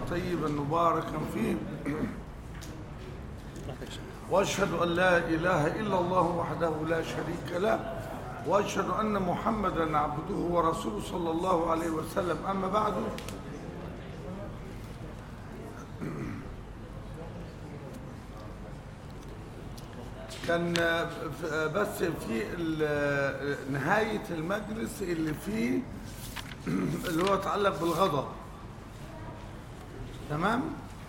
طيبا مباركا فيه واشهد ان لا اله الا الله وحده لا شريك له واشهد ان محمدا عبده ورسوله صلى الله عليه وسلم اما بعد كان بس في ال- نهايه المجلس اللي فيه اللي هو يتعلق بالغضب تمام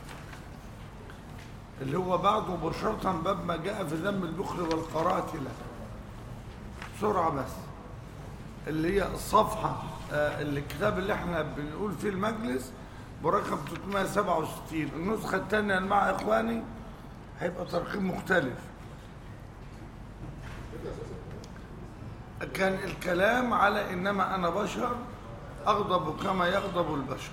اللي هو بعده مباشرة باب ما جاء في ذم البخل والقراتلة بسرعة بس اللي هي الصفحة آه، اللي الكتاب اللي احنا بنقول فيه المجلس برقم 367 النسخة الثانية مع إخواني هيبقى ترقيم مختلف كان الكلام على إنما أنا بشر أغضب كما يغضب البشر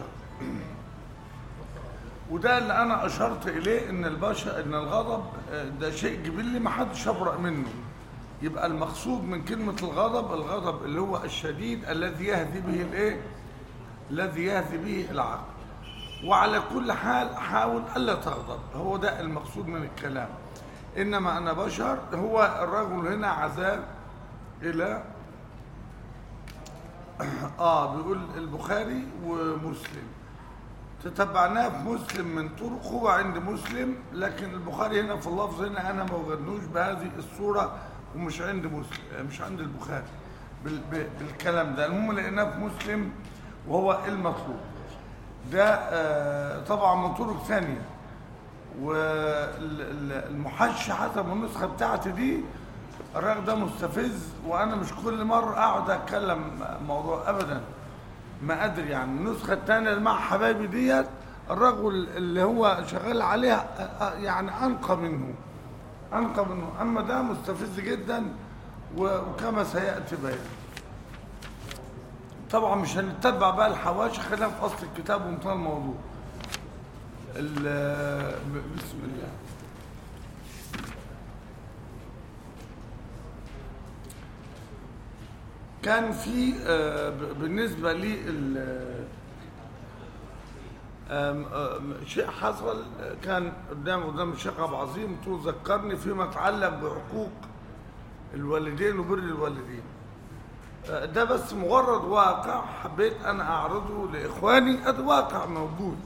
وده اللي انا اشرت اليه ان البشر ان الغضب آه، ده شيء جبلي ما حدش يبرأ منه يبقى المقصود من كلمة الغضب الغضب اللي هو الشديد الذي يهدي به الايه الذي يهدي به العقل وعلى كل حال حاول الا تغضب هو ده المقصود من الكلام انما انا بشر هو الرجل هنا عذاب الى اه بيقول البخاري ومسلم تتبعناه في مسلم من طرق هو عند مسلم لكن البخاري هنا في اللفظ هنا انا ما وجدنوش بهذه الصوره ومش عند مسلم مش عند البخاري بال ب- بالكلام ده المهم لقيناه في مسلم وهو المطلوب ده آه، طبعا من طرق ثانيه والمحش حسب النسخه بتاعتي دي الراجل ده مستفز وانا مش كل مره اقعد اتكلم موضوع ابدا ما ادري يعني النسخه الثانيه اللي مع حبايبي ديت الرجل اللي هو شغال عليها آه، آه، يعني انقى منه انقى منه اما ده مستفز جدا و- وكما سياتي بيان طبعا مش هنتبع بقى الحواشي خلينا في اصل الكتاب وانتهى الموضوع ال- ب- بسم الله كان في آه، ب- بالنسبة لي ال- آم، آم، شيء حصل آه، كان قدام قدام الشيخ ابو عظيم قلت له ذكرني فيما يتعلق بحقوق الوالدين وبر الوالدين آه، ده بس مجرد واقع حبيت انا اعرضه لاخواني ده واقع موجود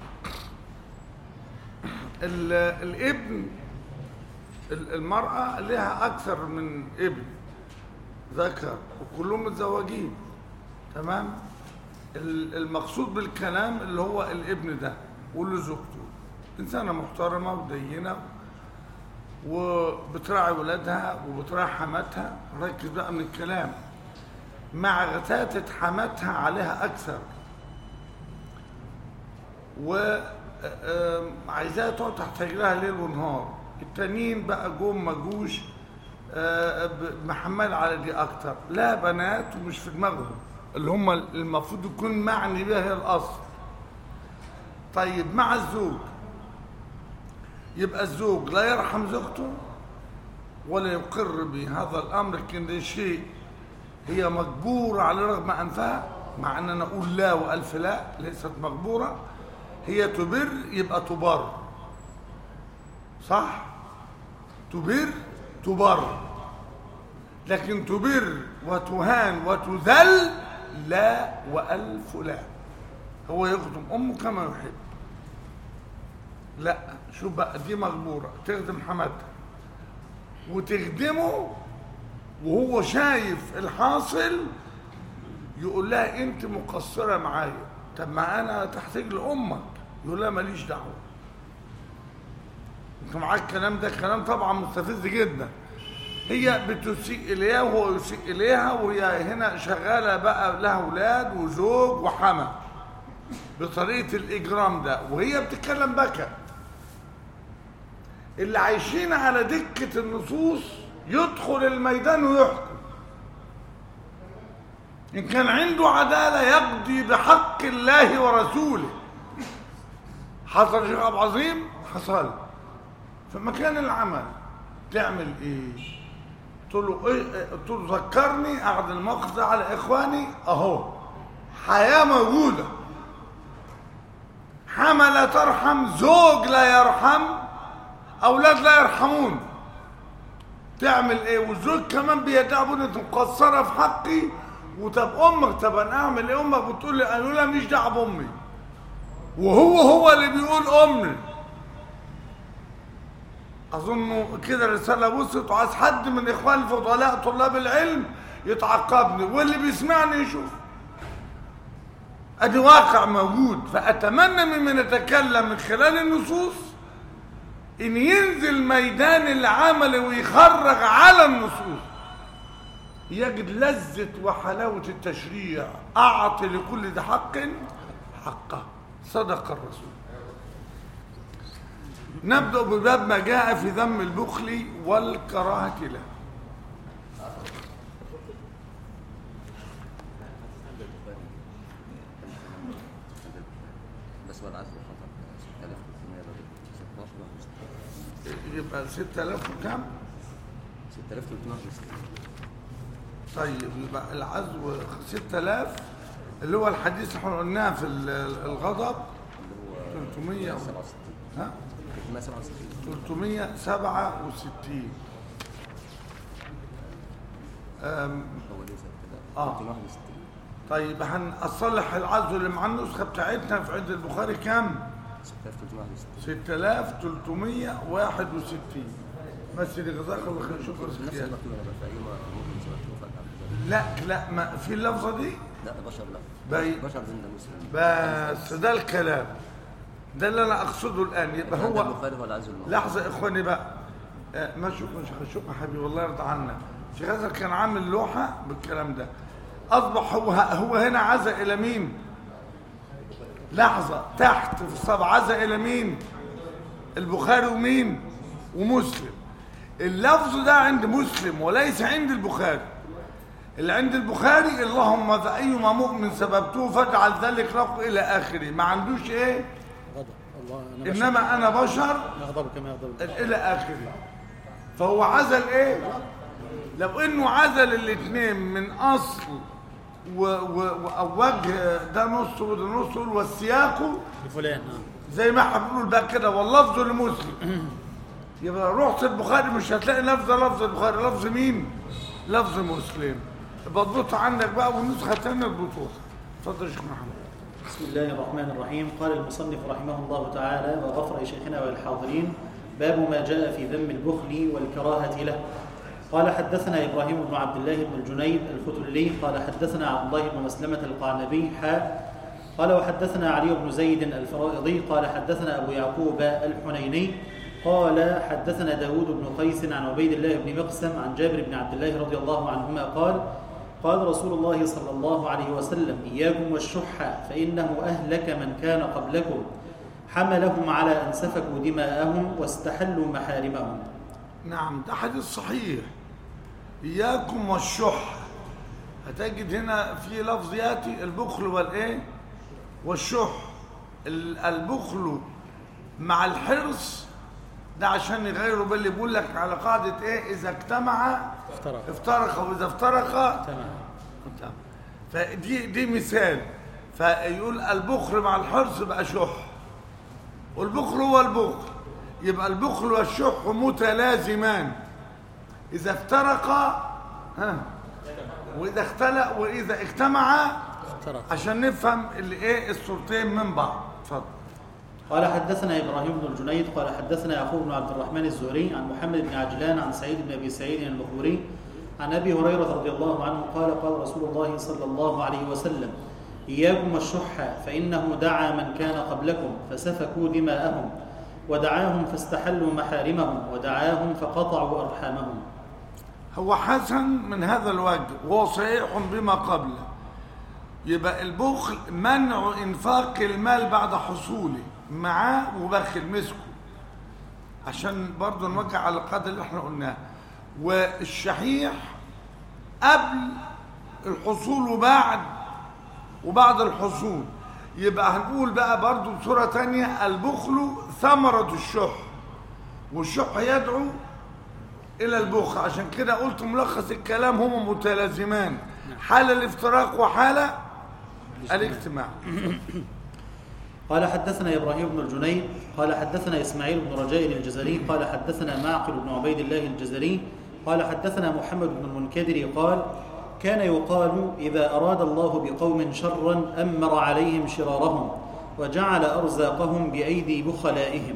ال- الابن ال- المرأة لها أكثر من ابن ذكر وكلهم متزوجين تمام ال- المقصود بالكلام اللي هو الابن ده واللي زوجته إنسانة محترمة ودينة وبتراعي ولادها وبتراعي حماتها ركز بقى من الكلام مع غتاتة حماتها عليها أكثر وعايزاها تقعد تحت رجلها ليل ونهار التانيين بقى جم ما جوش آه، ب- محمل على دي اكتر لا بنات ومش في دماغهم اللي هم المفروض يكون معني بها هي الاصل طيب مع الزوج يبقى الزوج لا يرحم زوجته ولا يقر بهذا الامر لكن ده شيء هي مجبورة على رغم أنفها مع أن أنا أقول لا وألف لا ليست مجبورة هي تبر يبقى تبر صح تبر تبر لكن تبر وتهان وتذل لا وألف لا هو يخدم أمه كما يحب لا شوف بقى دي مجبورة تخدم حماتها وتخدمه وهو شايف الحاصل يقول لها انت مقصره معايا طب ما انا تحتاج لامك يقول لها ماليش دعوه انت معاك الكلام ده كلام طبعا مستفز جدا هي بتسيء اليها وهو يسيء اليها وهي هنا شغاله بقى لها اولاد وزوج وحما بطريقه الاجرام ده وهي بتتكلم بكى اللي عايشين على دكه النصوص يدخل الميدان ويحكم إن كان عنده عدالة يقضي بحق الله ورسوله حصل شيخ أبو عظيم حصل في مكان العمل تعمل إيه؟ قلت له إيه قلت له ذكرني قعد الموقف ده على إخواني أهو حياة موجودة حما لا ترحم زوج لا يرحم اولاد لا يرحمون تعمل ايه والزوج كمان بيدعي بنت انت مقصره في حقي وطب امك طب انا اعمل ايه امك بتقول لي انا لا مش دعوه بامي وهو هو اللي بيقول امي اظن كده الرساله وصلت وعايز حد من اخوان الفضلاء طلاب العلم يتعقبني واللي بيسمعني يشوف ادي واقع موجود فاتمنى ممن يتكلم من خلال النصوص ان ينزل ميدان العمل ويخرج على النصوص يجد لذة وحلاوة التشريع أعطي لكل ذي حق حقه صدق الرسول نبدأ بباب ما جاء في ذم البخل والكراهة له بس هو العزل خطر 6316 يبقى 6000 وكم 6360 طيب يبقى العزو 6000 اللي هو الحديث اللي احنا قلناه في ال- الغضب اللي هو 300 و- 67 ها 367 367 أم، هو ليه زي كده آه. 361 طيب هنصلح العزو اللي مع النسخه بتاعتنا في عند البخاري كام 6361 6361 بس اللي جزاك الله خير شكرا نفس سفيان المكتوب هنا بقى في اي مرة ممكن سمعتوه فجأة لا لا ما في اللفظه دي لا بشر لا باي. بشر زند مسلم بس ده الكلام ده اللي انا اقصده الان يبقى هو هو البخاري هو العزل الموضوع لحظه يا اخواني بقى آه، ما شكرا شيخ شكرا حبيبي والله يرضى عنا شيخ هذا كان عامل لوحه بالكلام ده اصبح هو هو هنا عزا الى مين لحظه تحت في الصبع عزا الى مين البخاري ومين ومسلم اللفظ ده عند مسلم وليس عند البخاري اللي عند البخاري اللهم فأيما مؤمن سببته فاجعل ذلك له إلى آخره ما عندوش إيه غضب الله انا بشر. إنما أنا بشر يغضب كما يغضب الى اخره فهو عزل ايه لو انه عزل الاثنين من اصل و و و أو وجه ده نص وده نص والسياق لفلان آه. زي ما احنا بنقول بقى كده واللفظ لمسلم يبقى رحت البخاري مش هتلاقي لفظ لفظ البخاري لفظ مين لفظ مسلم يبقى اضبطها عندك بقى والنسخه الثانيه اضبطوها اتفضل يا شيخ محمد بسم الله الرحمن الرحيم قال المصنف رحمه الله تعالى وغفر لشيخنا والحاضرين باب ما جاء في ذم البخل والكراهة له قال حدثنا إبراهيم بن عبد الله بن الجنيد الفتلي قال حدثنا عبد الله بن مسلمة القعنبي حاء قال وحدثنا علي بن زيد الفرائضي قال حدثنا أبو يعقوب الحنيني قال حدثنا داود بن قيس عن عبيد الله بن مقسم عن جابر بن عبد الله رضي الله عنهما قال قال رسول الله صلى الله عليه وسلم إياكم والشح فإنه أهلك من كان قبلكم حملهم على أن سفكوا دماءهم واستحلوا محارمهم نعم ده حديث صحيح إياكم والشح هتجد هنا في لفظ ياتي البخل والايه والشح ال- البخل مع الحرص ده عشان يغيروا باللي بيقول لك على قاعدة ايه إذا اجتمع افترق افترق وإذا افترق تمام تمام. فدي دي مثال فيقول البخل مع الحرص بقى شح والبخل هو البخل يبقى البخل والشح متلازمان إذا افترقا ها وإذا اختلق وإذا اجتمعا افترق عشان نفهم اللي ايه الصورتين من بعض اتفضل قال حدثنا ابراهيم بن الجنيد قال حدثنا يعقوب بن عبد الرحمن الزهري عن محمد بن عجلان عن سعيد بن ابي سعيد المخبري عن ابي هريره رضي الله عنه قال قال رسول الله صلى الله عليه وسلم اياكم والشح فانه دعا من كان قبلكم فسفكوا دماءهم ودعاهم فاستحلوا محارمهم ودعاهم فقطعوا ارحامهم هو حسن من هذا الوجه وهو صحيح بما قبله يبقى البخل منع انفاق المال بعد حصوله معاه وبخل مسكه عشان برضه نوجه على القاعده اللي احنا قلناها والشحيح قبل الحصول وبعد وبعد الحصول يبقى هنقول بقى برضه بصوره تانية البخل ثمره الشح والشح يدعو الى البخل عشان كده قلت ملخص الكلام هما متلازمان حال الافتراق وحال الاجتماع قال حدثنا إبراهيم بن الجنيد قال حدثنا إسماعيل بن رجاء الجزري قال حدثنا معقل بن عبيد الله الجزري قال حدثنا محمد بن المنكدر قال كان يقال إذا أراد الله بقوم شرا أمر عليهم شرارهم وجعل أرزاقهم بأيدي بخلائهم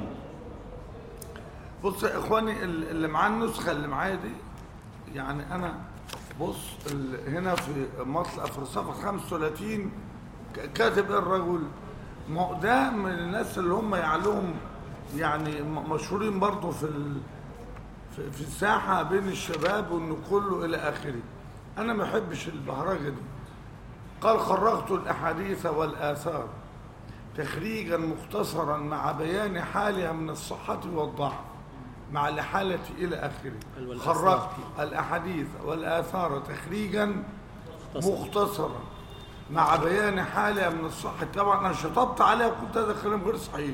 بص يا اخواني ال- اللي معاه النسخه اللي معايا دي يعني انا بص ال- هنا في مطلع في صفحه 35 ك- كاتب ايه الرجل ما هو ده من الناس اللي هم يعلوهم يعني م- مشهورين برضه في ال... في في الساحه بين الشباب وانه كله الى اخره انا ما بحبش البهرجه دي قال خرجت الاحاديث والاثار تخريجا مختصرا مع بيان حالها من الصحة والضعف مع الإحالة إلى آخره والآثار. خرجت الأحاديث والآثار تخريجا مختصرا مع بيان حالها من الصحة طبعا أنا شطبت عليها وقلت هذا كلام غير صحيح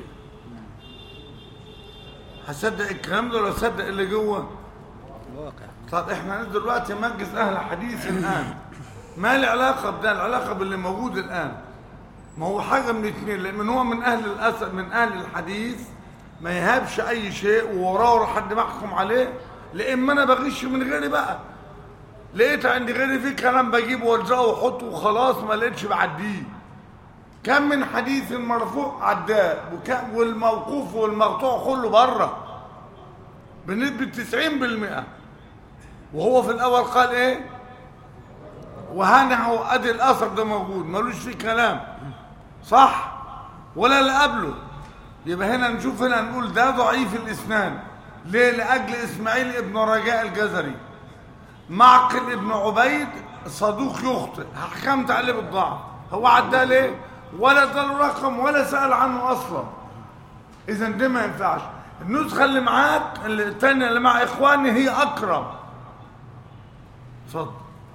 هصدق الكلام ده ولا أصدق اللي جوه؟ الواقع طب احنا دلوقتي مجلس اهل حديث الان ما العلاقه بده العلاقه باللي موجود الان ما هو حاجه من اتنين لان هو من اهل الاسد من اهل الحديث ما يهابش اي شيء ووراه ورا حد محكم عليه لا اما انا بغش من غيري بقى لقيت عند غيري في كلام بجيبه والزقه واحطه وخلاص ما لقيتش بعديه كم من حديث مرفوع عداه وكم والموقوف والمقطوع كله بره بنسبه 90% وهو في الاول قال ايه وهنا هو ادي الاثر ده موجود ملوش فيه كلام صح ولا اللي قبله يبقى هنا نشوف هنا نقول ده ضعيف الاسنان ليه لاجل اسماعيل ابن رجاء الجزري معقل ابن عبيد صدوق يخطئ حكمت عليه بالضعف هو عداه ليه ولا اداله رقم ولا سال عنه اصلا اذا ده ما ينفعش النسخه اللي معاك اللي الثانيه اللي مع اخواني هي اقرب اتفضل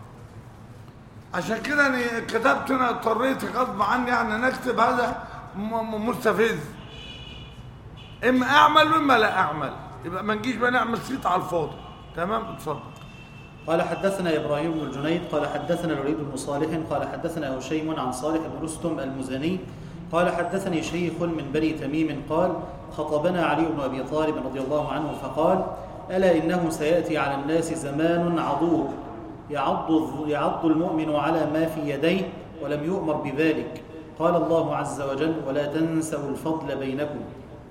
عشان كده انا كتبت انا اضطريت غصب عني يعني أن اكتب هذا م- م- مستفز اما اعمل واما لا اعمل يبقى ما نجيش بقى نعمل صيت على الفاضي تمام اتفضل قال حدثنا إبراهيم بن الجنيد قال حدثنا الوليد بن صالح قال حدثنا هشيم عن صالح بن رستم المزني قال حدثني شيخ من بني تميم قال خطبنا علي بن أبي طالب رضي الله عنه فقال ألا إنه سيأتي على الناس زمان عضوض يعض, يعض المؤمن على ما في يديه ولم يؤمر بذلك قال الله عز وجل ولا تنسوا الفضل بينكم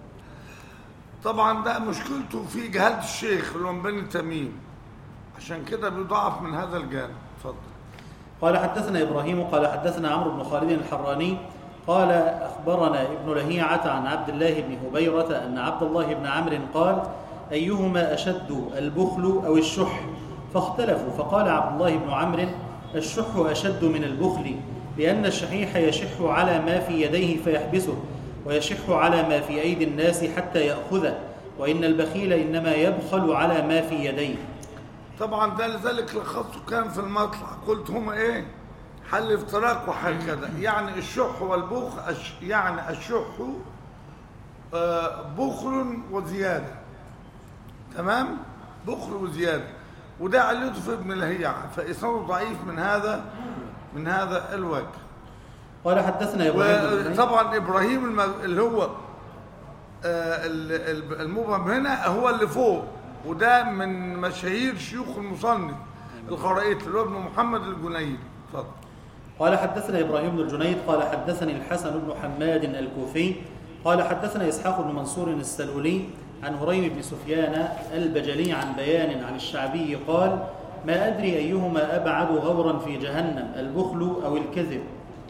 طبعا ده مشكلته في جهاله الشيخ اللي هو من بني تميم عشان كده بيضعف من هذا الجانب اتفضل قال حدثنا إبراهيم قال حدثنا عمرو بن خالد الحراني قال أخبرنا ابن لهيعة عن عبد الله بن هبيرة أن عبد الله بن عمرو قال أيهما أشد البخل أو الشح فاختلفوا فقال عبد الله بن عمرو الشح أشد من البخل لأن الشحيح يشح على ما في يديه فيحبسه ويشح على ما في أيدي الناس حتى يأخذه وإن البخيل إنما يبخل على ما في يديه طبعا ده لذلك لخصته كان في المطلع قلت هما ايه حل افتراق وحل كذا يعني الشح والبخل الش- يعني الشح آه، بخل وزياده تمام بخل وزياده وده علته في ابن لهيعة فإسناده ضعيف من هذا من هذا الوجه قال حدثنا إبراهيم بن جنيد. وطبعا ابراهيم الم- اللي هو آه، ال- ال- المبهم هنا هو اللي فوق وده من مشاهير شيوخ المصنف الخرائط اللي هو ابن محمد الجنيدي اتفضل قال حدثنا ابراهيم بن الجنيد قال حدثني الحسن بن حماد الكوفي قال حدثنا اسحاق بن منصور السلولي عن هريم بن سفيان البجلي عن بيان عن الشعبي قال ما ادري ايهما ابعد غورا في جهنم البخل او الكذب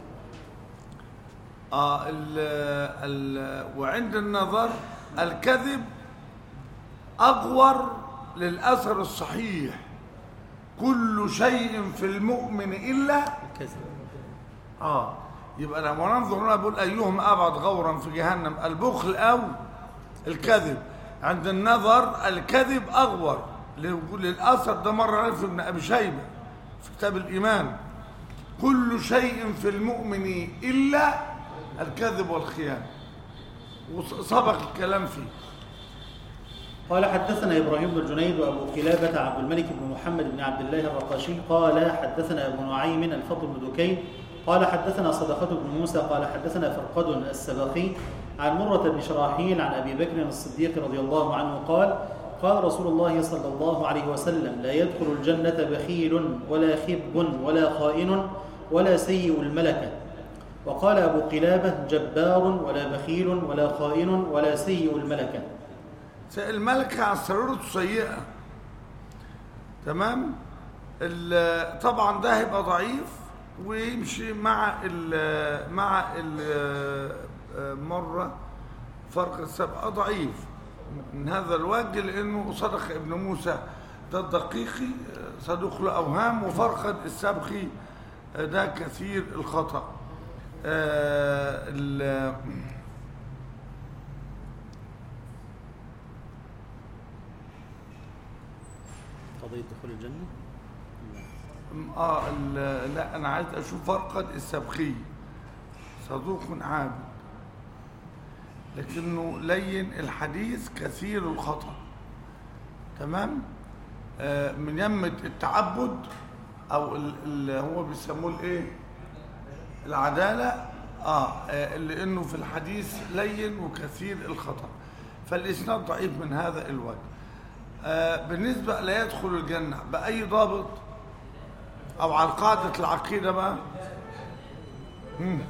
آه ال ال وعند النظر الكذب أغور للأثر الصحيح كل شيء في المؤمن إلا الكذب آه يبقى لما ننظر هنا بقول أيهم أبعد غورا في جهنم البخل أو الكذب عند النظر الكذب أغور لل- للأثر ده مرة عليه في ابن أبي شيبة في كتاب الإيمان كل شيء في المؤمن إلا الكذب والخيانة وسبق الكلام فيه قال حدثنا ابراهيم بن الجنيد وابو قلابه عبد الملك بن محمد بن عبد الله الرقاشي قال حدثنا ابو نعيم الفضل بن دكين قال حدثنا صدقة بن موسى قال حدثنا فرقد السبقي عن مرة بن شراحيل عن أبي بكر الصديق رضي الله عنه قال قال رسول الله صلى الله عليه وسلم لا يدخل الجنة بخيل ولا خب ولا خائن ولا سيء الملكة وقال أبو قلابة جبار ولا بخيل ولا خائن ولا سيء الملكة الملكة عن سريرته سيئة تمام ال- طبعا ده هيبقى ضعيف ويمشي مع ال مع ال مرة فرق السبعة ضعيف من هذا الوجه لأنه صدق ابن موسى ده الدقيقي صدوق له أوهام وفرقد السبخي ده كثير الخطأ آه، ال- قضية دخول الجنة اه ال- لا انا عايز اشوف فرقد السبخي صدوق عابد لكنه لين الحديث كثير الخطا تمام آه من يمة التعبد او ال- اللي هو بيسموه الايه العداله اه آه، لانه في الحديث لين وكثير الخطا فالاسناد ضعيف من هذا الوجه آه بالنسبه لا يدخل الجنه باي ضابط او على قاعدة العقيدة بقى مم.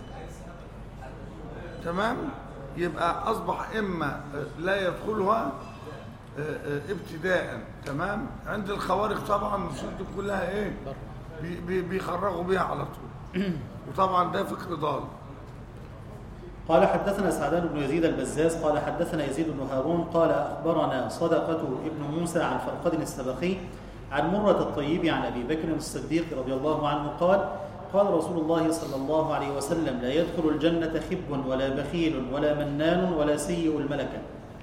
تمام يبقى اصبح اما لا يدخلها آه، آه، ابتداء تمام عند الخوارج طبعا النصوص دي كلها ايه بي- بي- بيخرجوا بيها على طول وطبعا ده فكر ضال قال حدثنا سعدان بن يزيد البزاز قال حدثنا يزيد بن هارون قال أخبرنا صدقة ابن موسى عن فرقد السبخي عن مرة الطيب عن أبي بكر الصديق رضي الله عنه قال قال رسول الله صلى الله عليه وسلم لا يدخل الجنة خب ولا بخيل ولا منان ولا سيء الملكة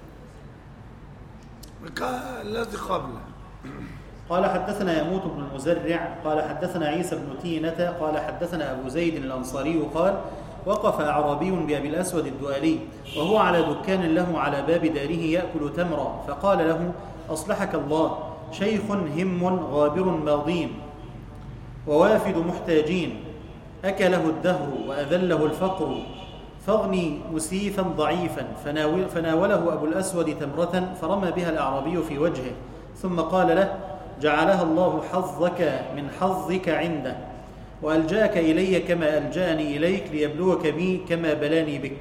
كا- الذي قبله قال حدثنا يموت بن المزرع قال حدثنا عيسى بن تينة قال حدثنا أبو زيد الأنصاري قال وقف أعرابي بأبي الأسود الدؤلي وهو على دكان له على باب داره يأكل تمرا فقال له أصلحك الله شيخ هم غابر ماضين ووافد محتاجين أكله الدهر وأذله الفقر فاغني مسيفا ضعيفا فناول فناوله أبو الأسود تمرة فرمى بها الأعرابي في وجهه ثم قال له جعلها الله حظك من حظك عنده وألجاك إلي كما ألجأني إليك ليبلوك بي كما بلاني بك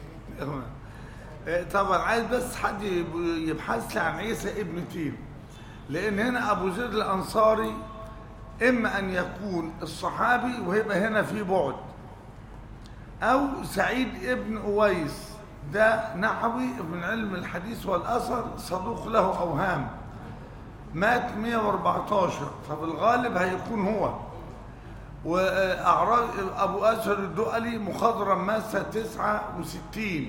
آه، طبعا عايز بس حد يب- يبحث لي عن عيسى ابن تيم لان هنا ابو زيد الانصاري اما ان يكون الصحابي وهيبقى هنا في بعد او سعيد ابن اويس ده نحوي من علم الحديث والاثر صدوق له اوهام مات 114 ففي الغالب هيكون هو واعراض ابو اسد الدؤلي مخضرم مات 69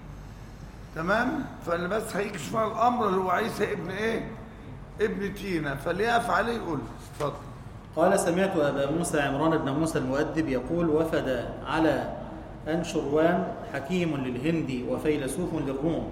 تمام فاللي بس هيكشف عن الامر اللي هو عيسى ابن ايه ابن تينا فاللي يقف عليه يقول اتفضل قال سمعت أبا موسى عمران بن موسى المؤدب يقول وفد على أنشروان حكيم للهند وفيلسوف للروم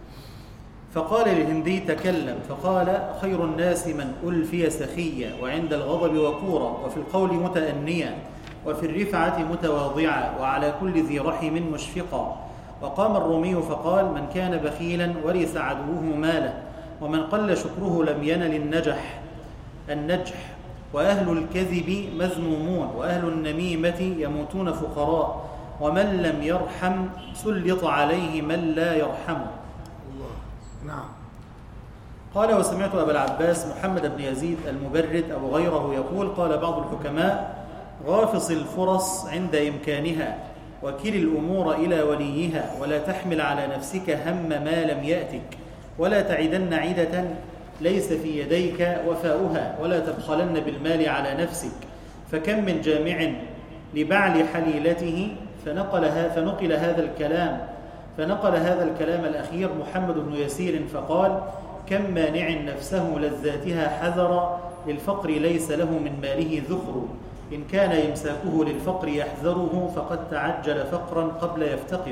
فقال للهندي تكلم فقال خير الناس من ألفي سخيا وعند الغضب وقورا وفي القول متأنيا وفي الرفعة متواضعا وعلى كل ذي رحم مشفقا وقام الرومي فقال من كان بخيلا ورث عدوه ماله ومن قل شكره لم ينل النجح النجح وأهل الكذب مذمومون وأهل النميمة يموتون فقراء ومن لم يرحم سلط عليه من لا يرحمه الله نعم قال وسمعت أبا العباس محمد بن يزيد المبرد أو غيره يقول قال بعض الحكماء غافص الفرص عند إمكانها وكل الأمور إلى وليها ولا تحمل على نفسك هم ما لم يأتك ولا تعدن عدة ليس في يديك وفاؤها ولا تبخلن بالمال على نفسك فكم من جامع لبعل حليلته فنقل, فنقل هذا الكلام فنقل هذا الكلام الأخير محمد بن يسير فقال كم مانع نفسه لذاتها حذر للفقر ليس له من ماله ذخر إن كان يمساكه للفقر يحذره فقد تعجل فقرا قبل يفتقر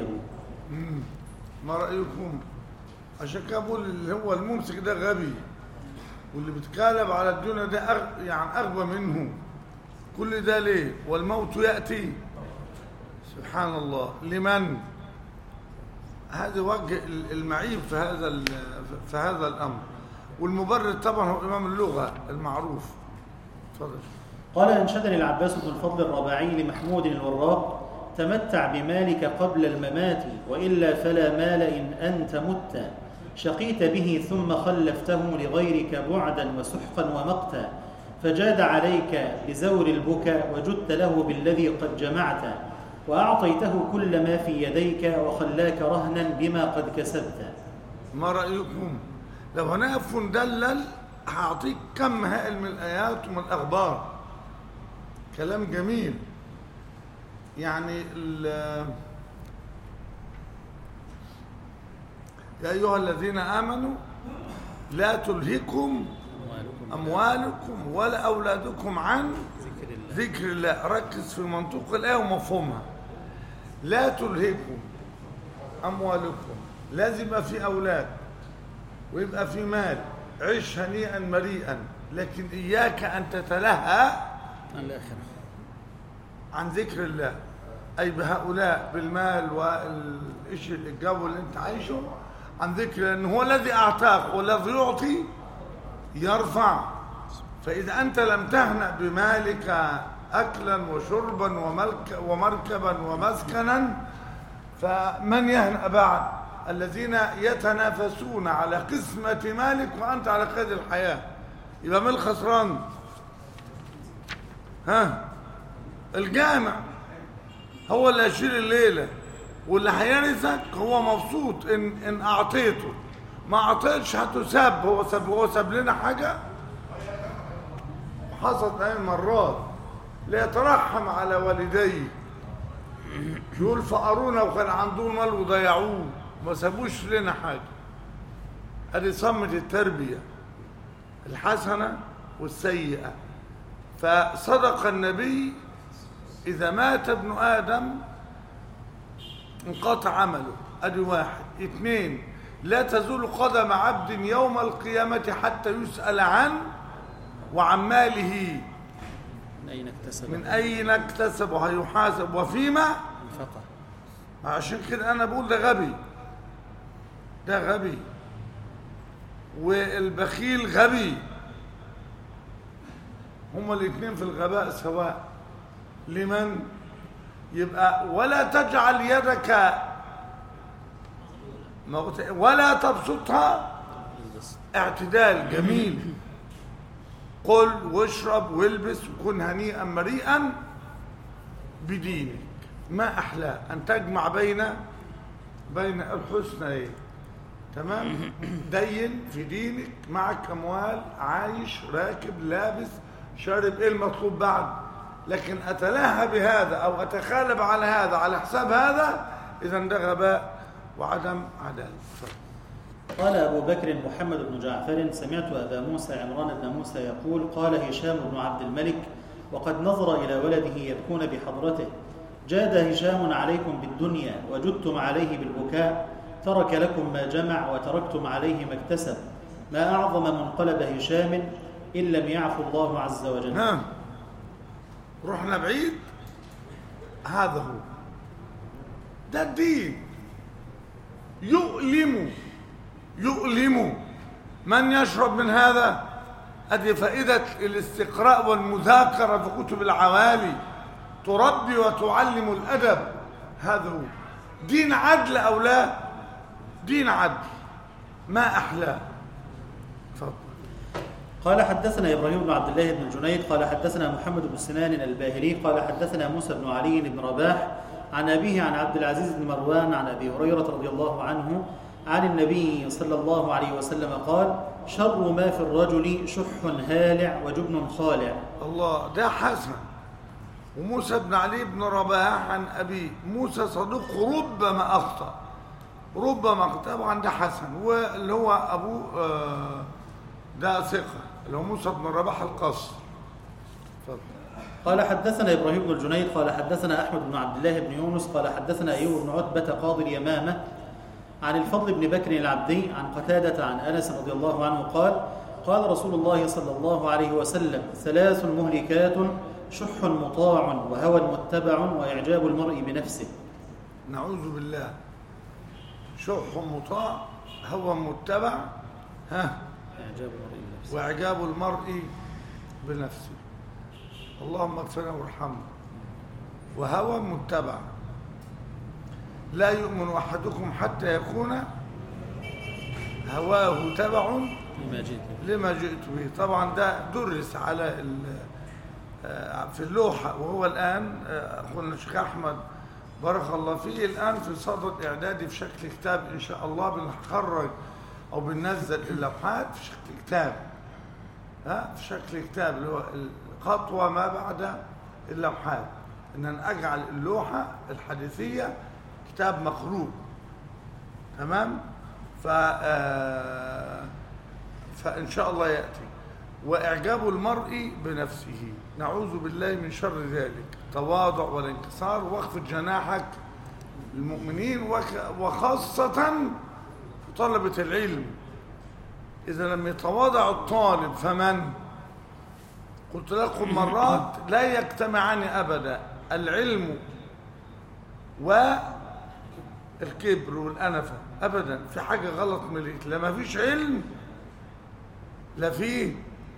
ما رايكم عشان كده بقول اللي هو الممسك ده غبي واللي بيتكلم على الدنيا ده أغ... يعني اغبى منه كل ده ليه والموت يأتي سبحان الله لمن هذا وجه المعيب في هذا ال- في هذا الأمر والمبرر طبعا هو إمام اللغة المعروف تفضل قال أنشدني العباس بن الفضل الرباعي لمحمود الوراق تمتع بمالك قبل الممات وإلا فلا مال إن أنت مت شقيت به ثم خلفته لغيرك بعدا وسحقا ومقتا فجاد عليك بزور البكا وجدت له بالذي قد جمعت وأعطيته كل ما في يديك وخلاك رهنا بما قد كسبت ما رأيكم لو هنقف وندلل هعطيك كم هائل من الآيات ومن الأخبار كلام جميل يعني ال- يا أيها الذين آمنوا لا تلهكم أموالكم ولا أولادكم عن ذكر الله ركز في منطوق الآية ومفهومها لا تلهكم أموالكم لازم يبقى في أولاد ويبقى في مال عيش هنيئا مريئا لكن إياك أن تتلهى الآخرة عن ذكر الله أي بهؤلاء بالمال والإيش الجو اللي أنت عايشه عن ذكر لأن هو الذي أعطاك والذي يعطي يرفع فإذا أنت لم تهنأ بمالك أكلا وشربا وملك ومركبا ومسكنا فمن يهنأ بعد الذين يتنافسون على قسمة مالك وأنت على قيد الحياة يبقى من الخسران ها الجامع هو اللي هيشيل الليله واللي هيرثك هو مبسوط ان ان اعطيته ما اعطيتش هتساب هو ساب هو ساب لنا حاجه حصلت اي مرات ليترحم على والديه يقول فقرونا وكان عندهم مال وضيعوه ما سابوش لنا حاجه ادي صمت التربيه الحسنه والسيئه فصدق النبي إذا مات ابن آدم انقطع عمله أدي واحد اثنين لا تزول قدم عبد يوم القيامة حتى يسأل عن وعن ماله من أين اكتسب من أين اكتسب وهيحاسب وفيما انفقه عشان كده أنا بقول ده غبي ده غبي والبخيل غبي هما الاثنين في الغباء سواء لمن يبقى ولا تجعل يدك مغت- ولا تبسطها اعتدال جميل قل واشرب والبس وكن هنيئا مريئا بدينك ما احلى ان تجمع بين بين الحسنيين تمام دين في دينك معك اموال عايش راكب لابس شارب ايه المطلوب بعد لكن اتلاهى بهذا او اتخالف على هذا على حساب هذا اذا ده غباء وعدم عداله اتفضل. قال أبو بكر محمد بن جعفر سمعت أبا موسى عمران بن موسى يقول قال هشام بن عبد الملك وقد نظر إلى ولده يبكون بحضرته جاد هشام عليكم بالدنيا وجدتم عليه بالبكاء ترك لكم ما جمع وتركتم عليه ما اكتسب ما أعظم منقلب هشام إن لم يعفو الله عز وجل نعم رحنا بعيد هذا هو ده الدين يؤلم يؤلم من يشرب من هذا ادي فائده الاستقراء والمذاكره في كتب العوالي تربي وتعلم الادب هذا هو دين عدل او لا دين عدل ما احلاه تفضل قال حدثنا ابراهيم بن عبد الله بن الجنيد قال حدثنا محمد بن سنان الباهلي قال حدثنا موسى بن علي بن رباح عن ابيه عن عبد العزيز بن مروان عن ابي هريره رضي الله عنه عن النبي صلى الله عليه وسلم قال شر ما في الرجل شح هالع وجبن خالع الله ده حسن وموسى بن علي بن رباح عن أبيه موسى صدوق ربما أخطأ ربما أخطأ طبعا ده حسن واللي هو أبوه آه، ده ثقة اللي هو موسى بن رباح القصر اتفضل قال حدثنا ابراهيم بن الجنيد قال حدثنا احمد بن عبد الله بن يونس قال حدثنا ايوب بن عتبه قاضي اليمامه عن الفضل بن بكر العبدي عن قتاده عن انس رضي الله عنه قال قال رسول الله صلى الله عليه وسلم ثلاث مهلكات شح مطاع وهوى متبع وإعجاب المرء بنفسه نعوذ بالله شح مطاع هو متبع ها إعجاب المرء بنفسه واعجاب المرء بنفسه اللهم اغفرنا وارحمنا وهوى متبع لا يؤمن احدكم حتى يكون هواه تبع لما جئت به. لما جئت به طبعا ده درس على ال- آه، في اللوحة وهو الآن آه، أخونا الشيخ أحمد بارك الله فيه الآن في صدد إعدادي في شكل كتاب إن شاء الله بنخرج أو بننزل اللوحات في شكل كتاب ها في شكل كتاب اللي هو الخطوة ما بعد اللوحات إن أنا أجعل اللوحة الحديثية كتاب مقروء تمام ف آه، فإن شاء الله يأتي وإعجاب المرء بنفسه نعوذ بالله من شر ذلك تواضع والانكسار واخفض جناحك للمؤمنين وك- وخاصة في طلبة العلم إذا لم يتواضع الطالب فمن قلت لكم مرات لا يجتمعان أبدا العلم والكبر والأنفة أبدا في حاجة غلط مليك لما فيش علم لا فيه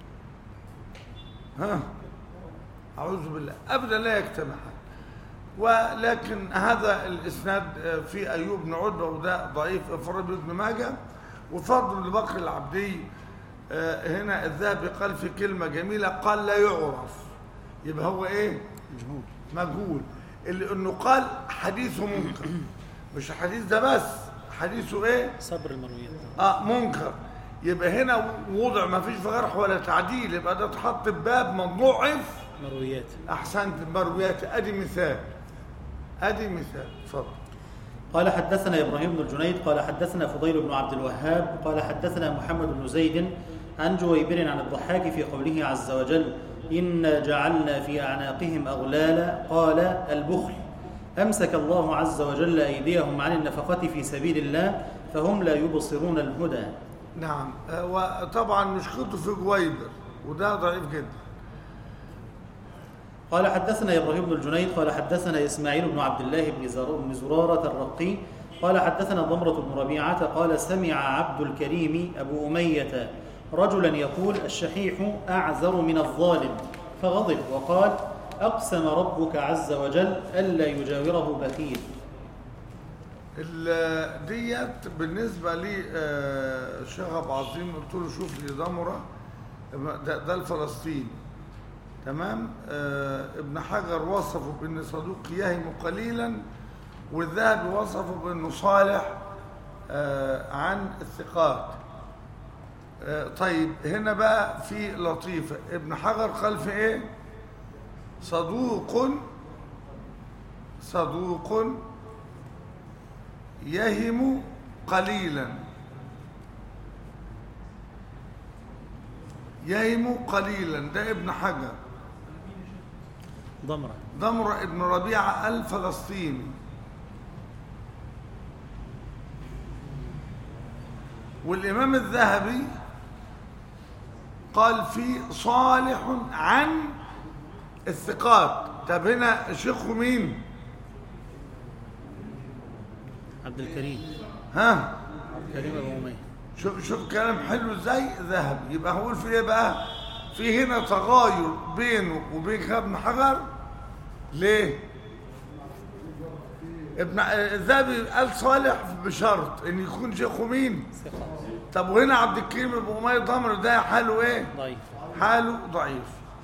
ها أعوذ بالله أبدا لا يجتمع ولكن هذا الإسناد في أيوب بن عتبة وده ضعيف إفراد بن ماجه وفضل لبكر العبدي آه، هنا الذهبي قال في كلمة جميلة قال لا يعرف يبقى هو إيه مجهول مجهول اللي إنه قال حديثه منكر مش الحديث ده بس حديثه إيه صبر المرويات اه منكر يبقى هنا وضع ما فيش في جرح ولا تعديل يبقى ده اتحط بباب مضاعف مرويات احسنت المرويات ادي مثال ادي مثال اتفضل قال حدثنا إبراهيم بن الجنيد قال حدثنا فضيل بن عبد الوهاب قال حدثنا محمد بن زيد عن جويبر عن الضحاك في قوله عز وجل إنا جعلنا في أعناقهم أغلالا قال البخل أمسك الله عز وجل أيديهم عن النفقة في سبيل الله فهم لا يبصرون الهدى نعم آه وطبعا مشكلته في جويبر وده ضعيف جدا قال حدثنا ابراهيم بن الجنيد قال حدثنا اسماعيل بن عبد الله بن زر- بن زرارة الرقي قال حدثنا ضمرة بن ربيعة قال سمع عبد الكريم ابو امية رجلا يقول الشحيح اعزر من الظالم فغضب وقال اقسم ربك عز وجل الا يجاوره بخيل ال- ديت بالنسبة لي آه، شغب عظيم قلت له شوف لي ضمرة ده, ده الفلسطيني تمام آه، ابن حجر وصفه بأن صدوق يهم قليلا والذهبي وصفه بأنه صالح آه، عن الثقات آه، طيب هنا بقى في لطيفة ابن حجر قال في ايه صدوق صدوق يهم قليلا يهم قليلا ده ابن حجر ضمرة ضمر ابن ربيعة الفلسطيني والإمام الذهبي قال في صالح عن الثقات طب هنا شيخه مين عبد الكريم ها كريم ابو امية شوف شوف كلام حلو ازاي ذهب يبقى هقول في ايه بقى في هنا تغاير بينه وبين ابن حجر ليه ابن الذهبي قال صالح بشرط ان يكون شيخه مين ثقة طب وهنا عبد الكريم ابو اميه ضمر ده حاله ايه ضعيف حاله ضعيف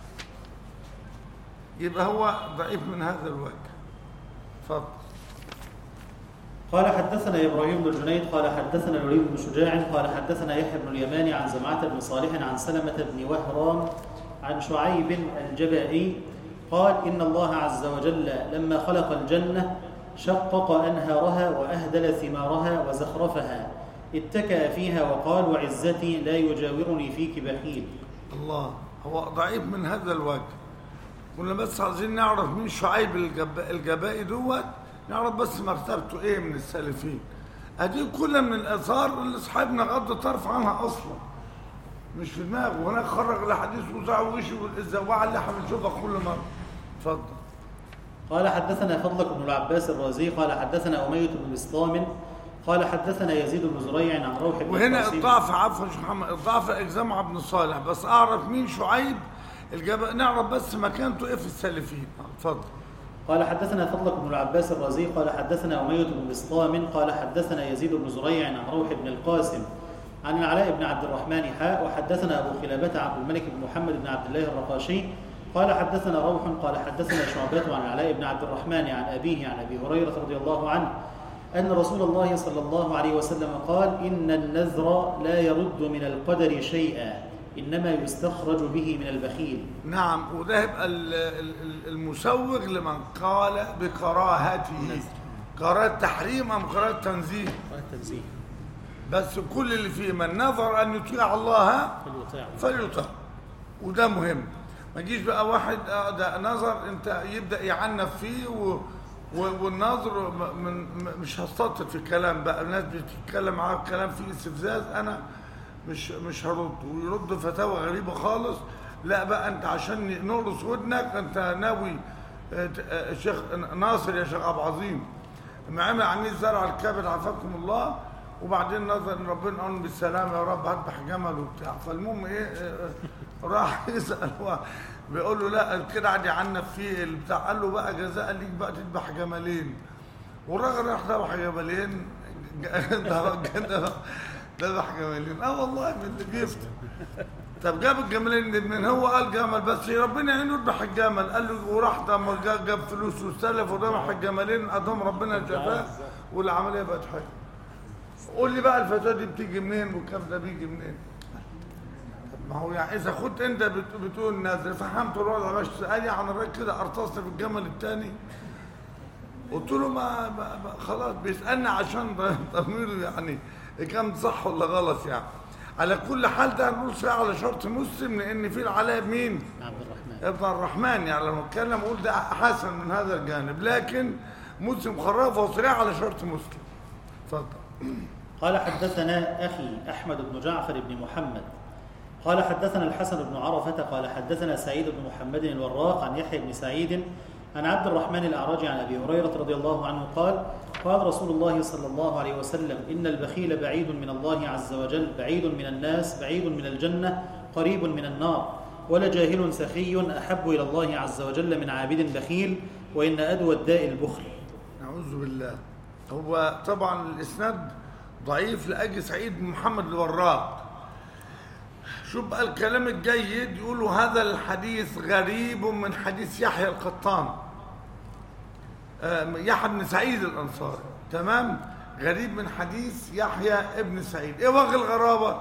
يبقى هو ضعيف من هذا الوجه اتفضل قال حدثنا ابراهيم بن الجنيد قال حدثنا الوليد بن شجاع قال حدثنا يحيى بن اليماني عن زمعة بن صالح عن سلمة بن وهران عن شعيب الجبائي قال إن الله عز وجل لما خلق الجنة شقق أنهارها وأهدل ثمارها وزخرفها اتكأ فيها وقال وعزتي لا يجاورني فيك بخيل الله هو ضعيف من هذا الوجه كنا بس عايزين نعرف مين شعيب الجب... الجبائي دوت نعرف بس مرتبته ايه من السالفين ادي كل من الاثار اللي صاحبنا غض طرف عنها اصلا مش في دماغه هناك خرج الاحاديث وزع وشي والزواعه اللي احنا بنشوفها كل مره اتفضل قال حدثنا فضلك بن العباس الرازي قال حدثنا أمية بن بسطام قال حدثنا يزيد بن زريع عن روح بن وهنا القاسم. الضعف عفوا يا شيخ محمد الضعف اجزام عبد صالح بس اعرف مين شعيب الجب... نعرف بس مكانته ايه في السالفين اتفضل قال حدثنا فضلك بن العباس الرازي قال حدثنا أمية بن بسطام قال حدثنا يزيد بن زريع عن روح بن القاسم عن العلاء بن عبد الرحمن حاء وحدثنا أبو خلابة عبد الملك بن محمد بن عبد الله الرقاشي قال حدثنا روح قال حدثنا شعبة عن العلاء بن عبد الرحمن عن أبيه عن أبي هريرة رضي الله عنه أن رسول الله صلى الله عليه وسلم قال إن النذر لا يرد من القدر شيئا إنما يستخرج به من البخيل نعم وده يبقى ال- ال- ال- المسوغ لمن قال بكراهته قراءة تحريم ام قراءة تنزيه التنزيه بس كل اللي فيه من نظر ان يطيع الله فليطيع فليطع وده مهم ما يجيش بقى واحد آه ده نظر انت يبدا يعنف فيه و و- والنظر م- من م- مش هستطرد في الكلام بقى الناس بتتكلم معاه كلام فيه استفزاز انا مش مش هرد ويرد فتاوى غريبه خالص لا بقى انت عشان نقرص ودنك انت ناوي آه، ت- آه، الشيخ ناصر يا شيخ عبد العظيم لما عمل عميل زرع الكبد عافاكم الله وبعدين نظر ان ربنا قال بالسلامه يا رب هذبح جمل وبتاع فالمهم ايه آه، راح يسال هو بيقول له لا كده قاعد يعنف فيه البتاع قال له بقى جزاء ليك بقى تذبح جملين والراجل راح ذبح جملين ده ذبح جملين اه والله من اللي بيفتح طب جاب الجملين من هو قال جمل بس ربنا يعينه يذبح الجمل قال له وراح ده ما جا- جاب فلوس واستلف وذبح الجملين ادام ربنا شفاه والعمليه بقت حلوه قول لي بقى الفتاه دي بتيجي منين والكلام ده بيجي منين طب ما هو يعني اذا كنت انت بت- بتقول نازل فهمت الوضع مش سالني عن الراجل كده ارتصت في الجمل الثاني قلت له ما, ما, ما خلاص بيسالني عشان ضميره يعني كان صح ولا غلط يعني على كل حال ده هنقول فيه على شرط مسلم لان في العلاء مين؟ عبد الرحمن ابن الرحمن يعني لما اتكلم اقول ده حسن من هذا الجانب لكن مسلم خرافه وصريح على شرط مسلم اتفضل قال حدثنا أخي أحمد بن جعفر بن محمد قال حدثنا الحسن بن عرفة قال حدثنا سعيد بن محمد الوراق عن يحيى بن سعيد عن عبد الرحمن الأعرج عن أبي هريرة رضي الله عنه قال قال رسول الله صلى الله عليه وسلم إن البخيل بعيد من الله عز وجل بعيد من الناس بعيد من الجنة قريب من النار ولجاهل سخي أحب إلى الله عز وجل من عابد بخيل وإن أدوى الداء البخل نعوذ بالله هو طبعا الاسناد ضعيف لاجل سعيد بن محمد الوراق شوف بقى الكلام الجيد يقولوا هذا الحديث غريب من حديث يحيى القطان آه، يحيى بن سعيد الانصاري تمام غريب من حديث يحيى ابن سعيد ايه وجه الغرابه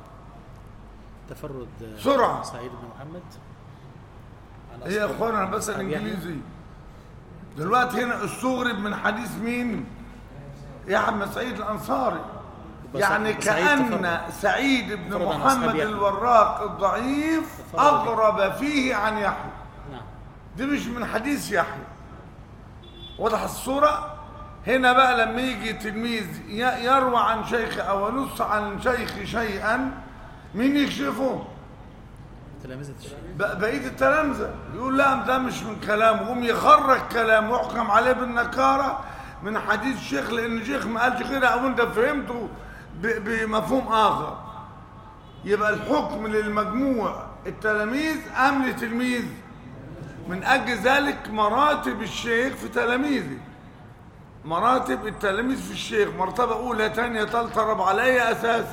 تفرد سرعة. سعيد بن محمد عن هي يا أصحاب- اخوانا أنا بس أصحاب يحيى. الانجليزي دلوقتي هنا استغرب من حديث مين يحيى بن سعيد الانصاري بس- يعني بس سعيد كأن تفرد. سعيد بن تفرد عن أصحاب محمد يحيى. الوراق الضعيف تفرد. أغرب فيه عن يحيى نعم دي مش من حديث يحيى واضح الصورة هنا بقى لما يجي تلميذ ي- يروى عن شيخ أو ينص عن شيخ شيئا مين يكشفه تلامذة الشيخ ب- بقية التلامذة يقول لا ده مش من كلامه يقوم يخرج كلام ويحكم عليه بالنكارة من حديث الشيخ لأن الشيخ ما قالش كده أو أنت فهمته ب- بمفهوم آخر يبقى الحكم للمجموع التلاميذ أم لتلميذ من أجل ذلك مراتب الشيخ في تلاميذه مراتب التلاميذ في الشيخ مرتبة أولى ثانية ثالثة رابعة على أي أساس؟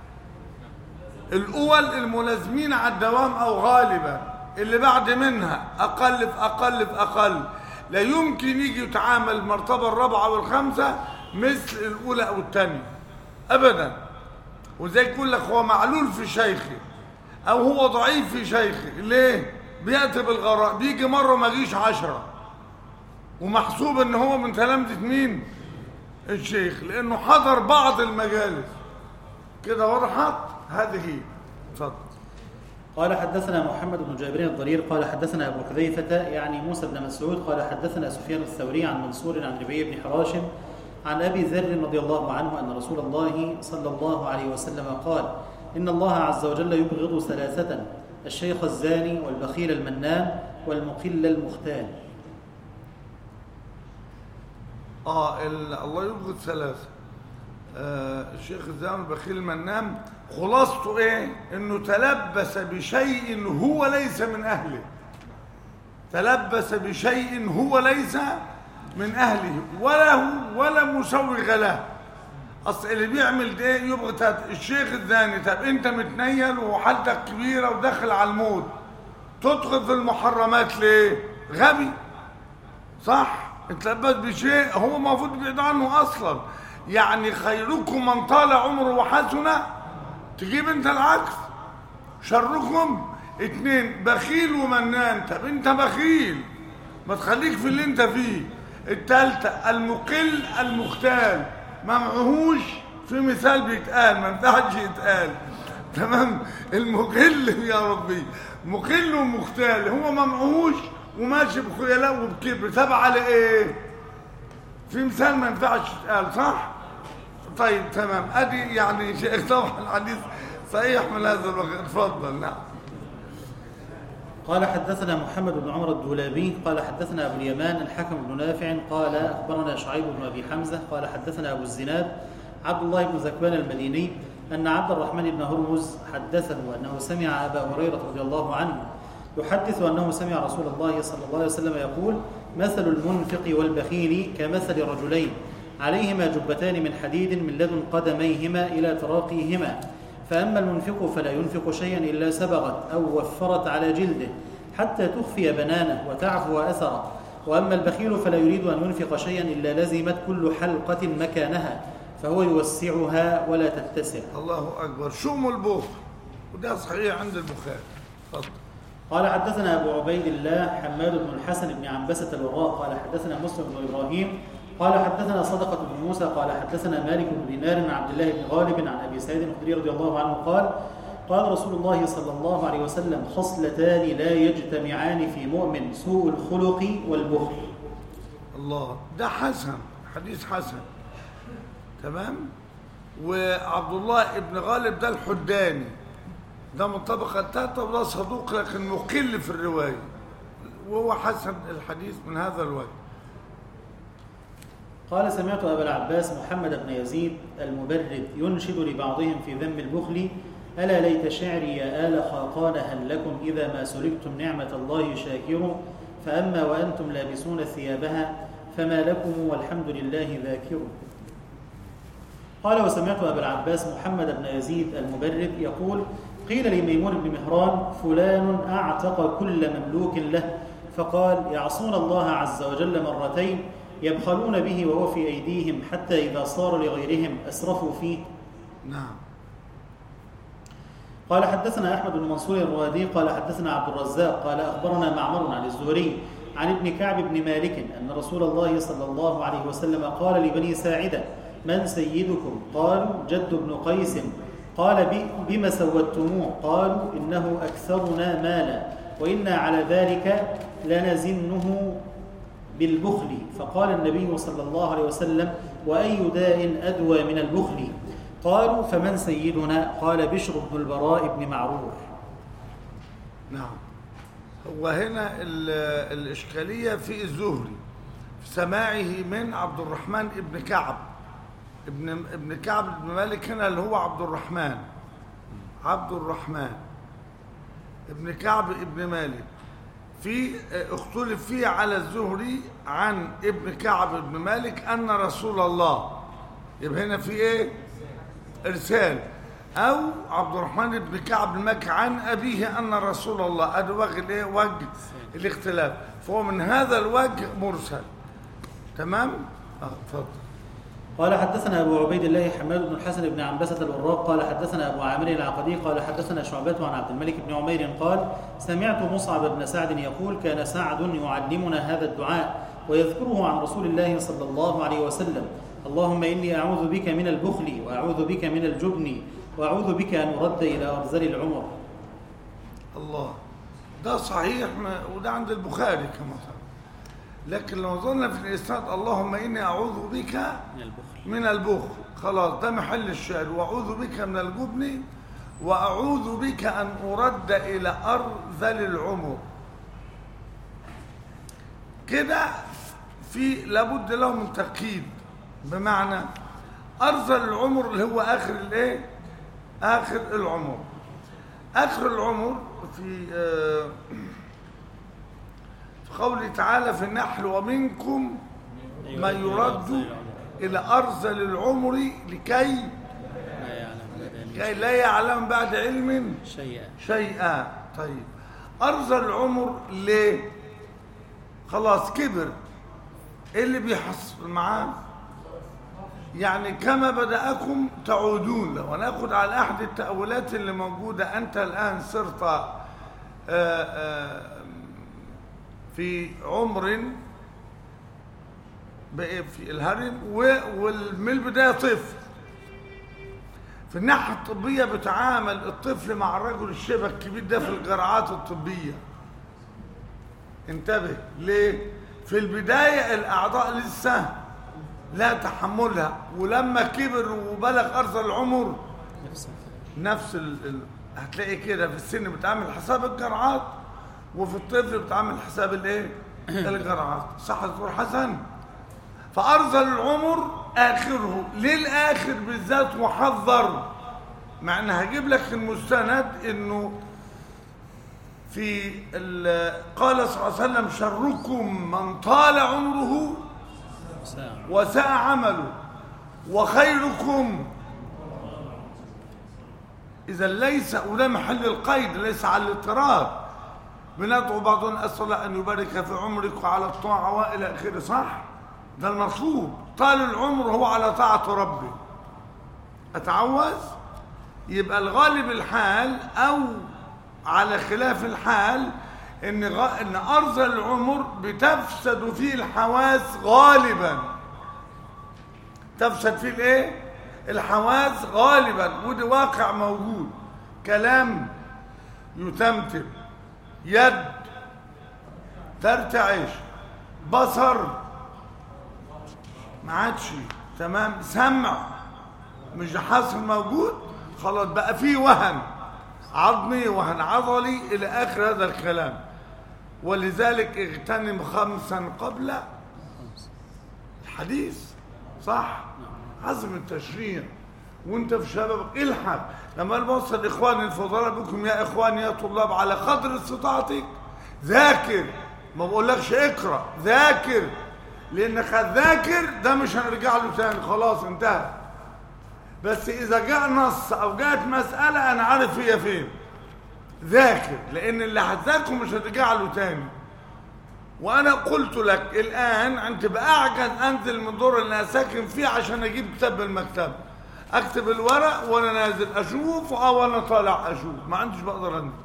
الأول الملازمين على الدوام أو غالبا اللي بعد منها أقل في أقل في أقل لا يمكن يجي يتعامل المرتبة الرابعة والخامسة مثل الأولى أو الثانية أبدا وزي يقول لك هو معلول في شيخه أو هو ضعيف في شيخه ليه؟ بيأتي بالغراء بيجي مرة ما يجيش عشرة ومحسوب ان هو من تلامذة مين؟ الشيخ لأنه حضر بعض المجالس كده وضحت هذه اتفضل قال حدثنا محمد بن جابر الضرير قال حدثنا ابو حذيفه يعني موسى بن مسعود قال حدثنا سفيان الثوري عن منصور عن ربيع بن حراشم عن ابي ذر رضي الله عنه ان رسول الله صلى الله عليه وسلم قال إن الله عز وجل يبغض ثلاثة الشيخ الزاني والبخيل المنان والمقل المختال اه ال- الله يبغض ثلاثة آه الشيخ الزمان البخيل المنام خلاصته ايه انه تلبس بشيء هو ليس من اهله تلبس بشيء هو ليس من اهله ولا هو ولا مسوغ له اصل اللي بيعمل ده يبغى تت- الشيخ الزاني طب انت متنيل وحالتك كبيره وداخل على الموت تدخل في المحرمات ليه غبي صح اتلبس بشيء هو المفروض يبعد عنه اصلا يعني خيركم من طال عمره وحسن تجيب انت العكس شركم اتنين بخيل ومنان طب انت بخيل ما تخليك في اللي انت فيه التالتة المقل المختال ما معهوش في مثال بيتقال ما ينفعش يتقال تمام المقل يا ربي مقل ومختال هو ما معهوش وماشي بخيلاء وبكبر تبع على ايه في مثال ما ينفعش يتقال صح طيب تمام ادي يعني شيخ طبعا الحديث صحيح من هذا الوقت اتفضل نعم قال حدثنا محمد بن عمر الدولابي قال حدثنا أبو اليمان الحكم بن نافع قال أخبرنا شعيب بن أبي حمزة قال حدثنا أبو الزناد عبد الله بن ذكوان المديني أن عبد الرحمن بن هرمز حدثه أنه سمع أبا هريرة رضي الله عنه يحدث أنه سمع رسول الله صلى الله عليه وسلم يقول مثل المنفق والبخيل كمثل رجلين عليهما جبتان من حديد من لدن قدميهما إلى تراقيهما فأما المنفق فلا ينفق شيئا إلا سبغت أو وفرت على جلده حتى تخفي بنانه وتعفو أثره وأما البخيل فلا يريد أن ينفق شيئا إلا لزمت كل حلقة مكانها فهو يوسعها ولا تتسع الله اكبر شوم البوخ وده صحيح عند البخاري اتفضل قال حدثنا أبو عبيد الله حماد بن الحسن بن عنبسة الوراء قال حدثنا مسلم بن إبراهيم قال حدثنا صدقة بن موسى قال حدثنا مالك بن دينار عن عبد الله بن غالب عن أبي سعيد الخدري رضي الله عنه قال قال رسول الله صلى الله عليه وسلم خصلتان لا يجتمعان في مؤمن سوء الخلق والبخل الله ده حسن حديث حسن تمام وعبد الله ابن غالب ده الحداني ده من الطبقة الثالثة وده صدوق لكن مقل في الرواية وهو حسن الحديث من هذا الوجه قال سمعت أبا العباس محمد بن يزيد المبرد ينشد لبعضهم في ذم البخل ألا ليت شعري يا آل خاقان هل لكم إذا ما سلبتم نعمة الله شاكر فأما وأنتم لابسون ثيابها فما لكم والحمد لله ذاكر قال وسمعت أبا العباس محمد بن يزيد المبرد يقول قيل لميمون بن مهران فلان أعتق كل مملوك له فقال يعصون الله عز وجل مرتين يبخلون به وهو في أيديهم حتى إذا صار لغيرهم أسرفوا فيه نعم قال حدثنا أحمد بن منصور الروادي قال حدثنا عبد الرزاق قال أخبرنا معمر عن الزهري عن ابن كعب بن مالك أن رسول الله صلى الله عليه وسلم قال لبني ساعدة من سيدكم قالوا جد بن قيس قال بي- بم سودتموه قالوا إنه أكثرنا مالا وإنا على ذلك لنزنه بالبخل فقال النبي صلى الله عليه وسلم وأي داء أدوى من البخل قالوا فمن سيدنا قال بشر بن البراء بن معرور نعم هو هنا ال- الإشكالية في الزهري في سماعه من عبد الرحمن ابن كعب ابن ابن كعب بن مالك هنا اللي هو عبد الرحمن عبد الرحمن ابن كعب ابن مالك في اختلف فيه على الزهري عن ابن كعب بن مالك أن رسول الله يبقى هنا في ايه ارسال او عبد الرحمن بن كعب المكي عن ابيه ان رسول الله ادي وجه الايه وجه الاختلاف فهو من هذا الوجه مرسل تمام اه اتفضل قال حدثنا أبو عبيد الله حماد بن الحسن بن عنبسة الوراق قال حدثنا أبو عامر العقدي قال حدثنا شعبة عن عبد الملك بن عمير قال سمعت مصعب بن سعد يقول كان سعد يعلمنا هذا الدعاء ويذكره عن رسول الله صلى الله عليه وسلم اللهم إني أعوذ بك من البخل وأعوذ بك من الجبن وأعوذ بك أن أرد إلى أرذل العمر الله ده صحيح ما وده عند البخاري كما صار لكن لو ظلنا في الاسناد اللهم اني اعوذ بك من البخل من البخل خلاص ده محل الشعر واعوذ بك من الجبن وأعوذ بك أن أرد إلى أرذل العمر كده في لابد له من تأكيد بمعنى أرذل العمر اللي هو آخر الإيه؟ آخر العمر آخر العمر في آه، في قوله تعالى في النحل ومنكم ما يرد إلى أرذل العمر لكي لا يعلم لدى كي لا يعلم بعد علم شيئا شيئا طيب أرذل العمر ليه خلاص كبر ايه اللي بيحصل معاه يعني كما بدأكم تعودون لو ناخد على أحد التأويلات اللي موجودة أنت الآن صرت آه، آه، في عمر بقى في الهرم و- ومن البداية طفل في الناحية الطبية بتعامل الطفل مع الرجل الشبه الكبير ده في الجرعات الطبية انتبه ليه في البداية الأعضاء لسه لا تحملها ولما كبر وبلغ أرض العمر نفسه نفس ال... ال... هتلاقي كده في السن بتعمل حساب الجرعات وفي الطفل بتعمل حساب الايه الجرعات صح يا دكتور حسن فأرذل العمر آخره ليه الآخر بالذات محذر مع ان هجيب لك المستند انه في ال- قال صلى الله عليه وسلم شركم من طال عمره ساعة وساء عمله وخيركم إذا ليس وده محل القيد ليس على الاضطراد بندعو بعضنا أسأل الله أن يبارك في عمرك وعلى الطاعة وإلى آخره صح؟ ده المطلوب طال العمر هو على طاعة ربي أتعوز يبقى الغالب الحال أو على خلاف الحال إن غ... إن أرذل العمر بتفسد فيه الحواس غالباً تفسد فيه الايه الحواس غالبا وده واقع موجود كلام يتمتم يد ترتعش بصر ما عادش تمام سمع مش حاصل موجود خلاص بقى فيه وهن عظمي وهن عضلي الى اخر هذا الكلام ولذلك اغتنم خمسا قبل الحديث صح عزم التشريع وانت في شبابك الحق لما انا بوصل اخواني الفضلاء بكم يا اخواني يا طلاب على قدر استطاعتك ذاكر ما بقولكش اقرا ذاكر لانك هتذاكر ده مش هنرجع له تاني خلاص انتهى بس اذا جاء نص او جاءت مساله انا عارف هي فين ذاكر لان اللي هتذاكره مش هترجع له تاني وانا قلت لك الان انت باعجز انزل من الدور اللي انا ساكن فيه عشان اجيب كتاب من المكتبه اكتب الورق وانا نازل اشوف او انا طالع اشوف ما عنديش بقدر انزل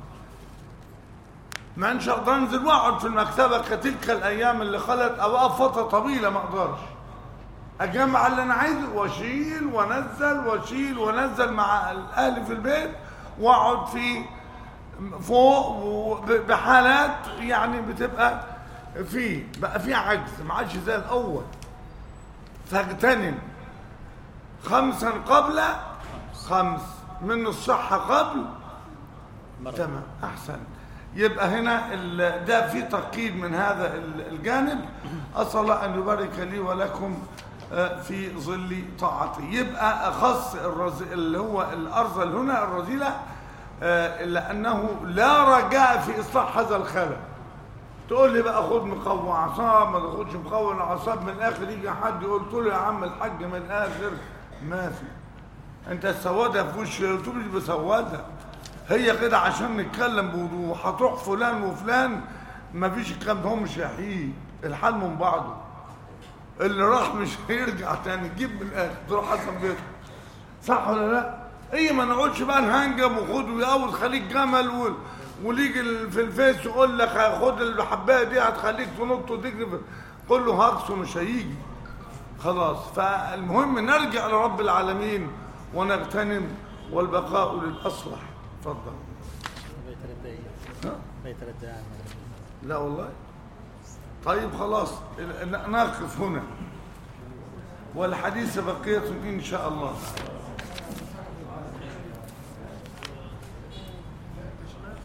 ما عنديش اقدر انزل واقعد في المكتبه كتلك الايام اللي خلت او اقف فتره طويله ما اقدرش اجمع اللي انا عايزه واشيل وانزل واشيل وانزل مع الاهل في البيت واقعد في فوق وب- بحالات يعني بتبقى في بقى في عجز ما عادش زي الاول فاغتنم خمسا قبل خمس من الصحة قبل تمام أحسن يبقى هنا ال- ده في تقييد من هذا ال- الجانب أسأل الله أن يبارك لي ولكم آه، في ظل طاعته يبقى أخص الرز... اللي هو الأرذل هنا الرذيلة آه، لأنه لا رجاء في إصلاح هذا الخلل تقول لي بقى خد مقوى اعصاب ما تاخدش مقوى الاعصاب من الاخر يجي حد يقول له يا عم الحاج من الاخر ما في انت السوادة في وش قلت له مش بسوادة هي كده عشان نتكلم بوضوح هتروح فلان وفلان ما فيش الكلام ده هو مش هيحيي الحال من بعضه اللي راح مش هيرجع تاني جيب من الاخر تروح حسن بيته صح ولا لا؟ ايه ما نقعدش بقى نهنجم وخد ويقول خليك جمل و... وليجي ال- في الفيس يقول لك خد الحبايه دي هتخليك تنط وتجري في- قول له هقص ومش هيجي خلاص فالمهم نرجع لرب العالمين ونغتنم والبقاء للاصلح اتفضل بقي ثلاث دقايق ها؟ بقي ثلاث دقايق لا والله طيب خلاص ن- نقف هنا والحديث بقية إن شاء الله